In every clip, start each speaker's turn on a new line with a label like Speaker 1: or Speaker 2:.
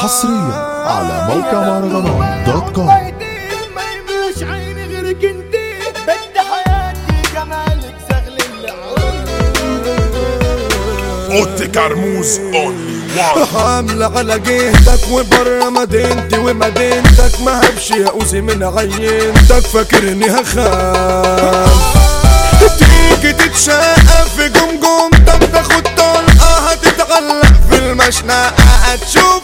Speaker 1: حصريا على موقع مهرجانات دوت كوم
Speaker 2: ما يملاش عيني غيرك انتي بدي حياتي جمالك زغل
Speaker 3: اوتي كرموز اونلي وان
Speaker 4: حاملة على جهتك وبره مدينتي ومدينتك ما هبش يا اوزي من عينتك فاكرني هخاف تيجي تتشقى في جمجمتك تاخد طلقة هتتعلق في المشنقة هتشوف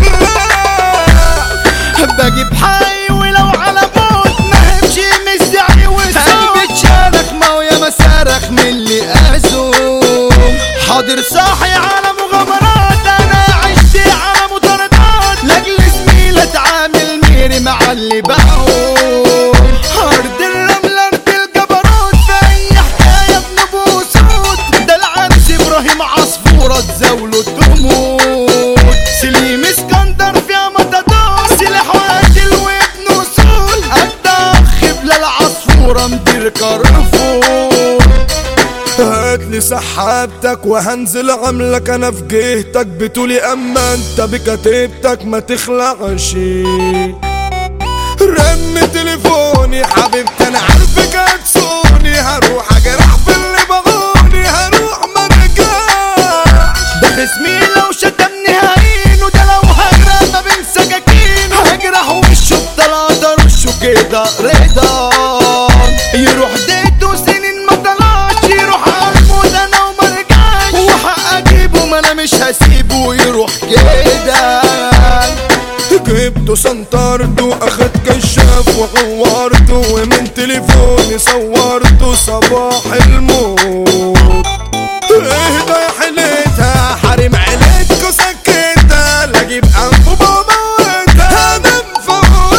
Speaker 4: اطلاق
Speaker 2: بجيب حي ولو على موت ما همشي مزعي وصوت بتشارك ما ويا مسارخ من اللي ازوم حاضر صاحي على مغامرات انا عشت على مطاردات لاجل زميل اتعامل ميري مع اللي بقوم ارض الرمل ارض الجبروت في اي حكايه بنبوس صوت ده العرس ابراهيم عصفوره تزاوله تموت سليم اسكندر فيها متدور سلاح وقتل وابن اصول قد اخ بلا العصفوره مدير كارفور
Speaker 4: هاتلي سحابتك وهنزل عملك انا في جهتك بتقولي اما انت بكتيبتك ما تخلعش رن تليفوني حبيبتي انا عارفك هتسوني هروح اجرح في اللي بغوني هروح ما رجعش
Speaker 2: ده خصمي لو شتمني هعينه ده لو هجرح ما بين سكاكين هجرح وشه بتلاتة رشه كده رضا يروح ديته سنين ما طلعش يروح ارمود انا وما رجعش وحق اجيبه ما انا مش هسيبه يروح كده
Speaker 4: جبته سنطرته اخد كشاف وعورته ومن تليفوني صورته صباح الموت اهدى يا حليتها حريم عليك وسكتها لا اجيب انف وبموتها انا مفوت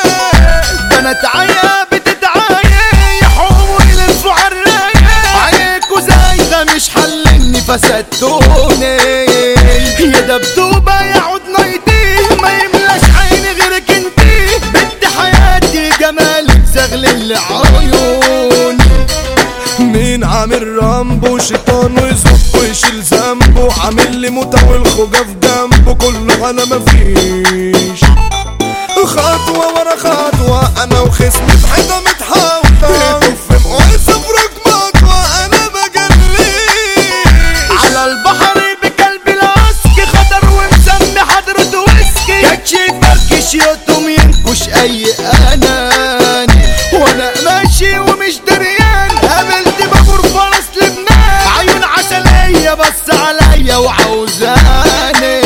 Speaker 2: بنات عيا بتتعايا يحوموا يلفوا عالراية عليكوا زايدة مش حلني فسدتوني يا دبدوبة يا عود نايتي ما يملاش عيني غيرك انتي بدي حياتي جمالك زغل عيوني
Speaker 4: مين عامل رامبو شيطان ويزق ويشيل ذنبه عامل لي موتة والخوجة في جنبه كله انا مفيش خطوة ورا خطوة انا وخصمي في حيطة متحوطة في مقايسة في ركباتها انا بجليش
Speaker 2: على البحر بقلب العسك خطر ومسمي حضرته ويسكي كاتشي فركش يوتم ينكش اي اناني وانا ماشي ومش دريان قابلت بابور فرس لبنان عيون عسلية بص عليا وعاوزاني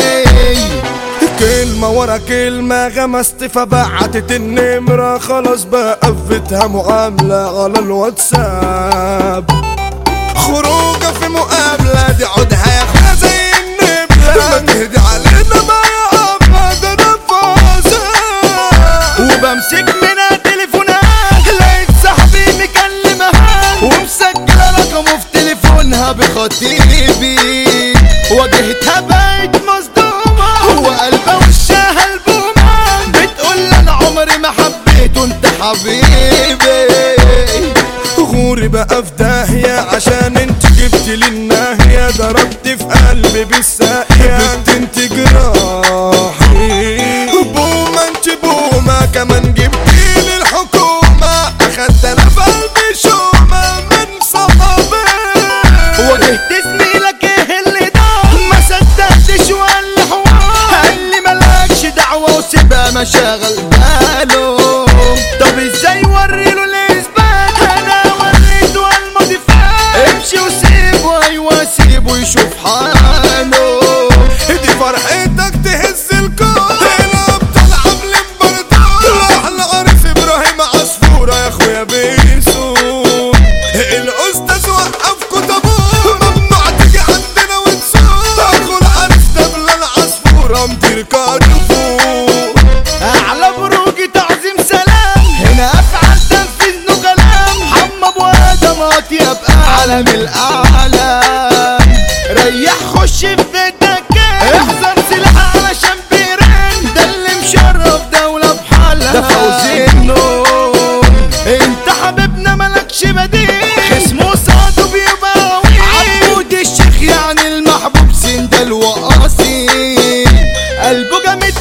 Speaker 4: كلمة ورا كلمة غمست فبعتت النمرة خلاص بقى قفتها معاملة على الواتساب خروجة في مقابلة دي عودها يا اخويا زي النبلة ما تهدي علينا ما يا أبا ده انا فازان
Speaker 2: وبمسك منها تليفونات لقيت صاحبي مكلمها ومسجلة رقمه في تليفونها بخطيبي واجهتها بقت مصدومة وقلبها وشها البومة بتقول لي انا عمري ما حبيته انت حبيبي
Speaker 4: غوري بقى في داهية عشان انت جبت لي الناهية ضربت في قلبي بالساقية بنت انت جراحي بومة انت بومة كمان جبتي لي الحكومة اخدت انا في قلبي شومة من صحابي
Speaker 2: واجهت زميلك ايه اللي ضاع ما صدقتش وقال لي حوار قال لي مالكش دعوه وسيبها ما شغل باله طب ازاي وريله الاثبات انا وريته الماضي فات امشي وسيبه ايوه سيبه يشوف حاله
Speaker 4: دي فرحتك تهز الكون هنا بتلعب لمبردون احلى عريس ابراهيم عصفورة يا اخويا بيسو الاستاذ وقفكوا تابوت ممنوع تيجي عندنا وتسوق اخو العريس ده بلا العصفورة مدير كارفور
Speaker 2: اعلى بروجي تعظيم سلام هنا افعل تنفيذ له كلام حمى ابو ادم اطيب اعلى من الاعلام ريح خش في بيتك احذر سلاح علشان بيرن ده اللي مشرف دولة بحالها ده فوزي النور انت حبيبنا ملكش بديل خصمه صاد بيبقى قوي عبود الشيخ يعني المحبوب سندل وقاسي قلبه جامد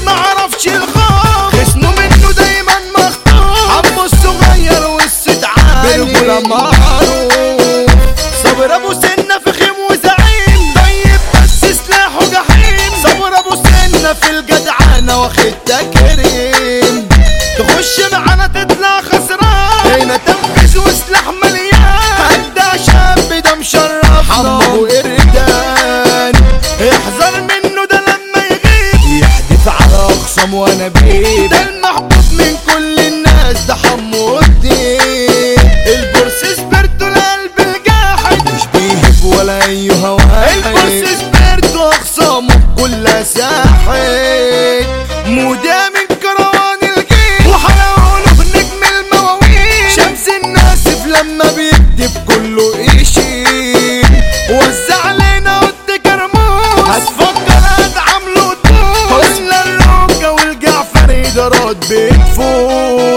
Speaker 2: معرفش الخوف خصمه منه دايما مخطوف عمو الصغير والست عالي برجولة معروف صبر ابو سنة في خيم وزعيم طيب بس سلاحه جحيم صبر ابو سنة في الجدعنة واخد تكريم تخش معانا تطلع خسران هنا تنفذ وسلاح مليان هدا شاب ده مشرف حمو قردان احذر منه ده لما يغيب يحدف على اخصم وانابيب ده المحبوب من كل الناس ده حمو الدين البورس سبرتو القلب الجاحد مش بيهب ولا اي هواي البورس سبرتو اخصامه كلها ساحد مودة من كروان الجيل وحلاوله نجم المواويل شمس الناسف لما بيكتب كله يشيل وزع علينا قد كرموس هتفكر هتعامله طول حسن الروكة والجعفري درات بتفوت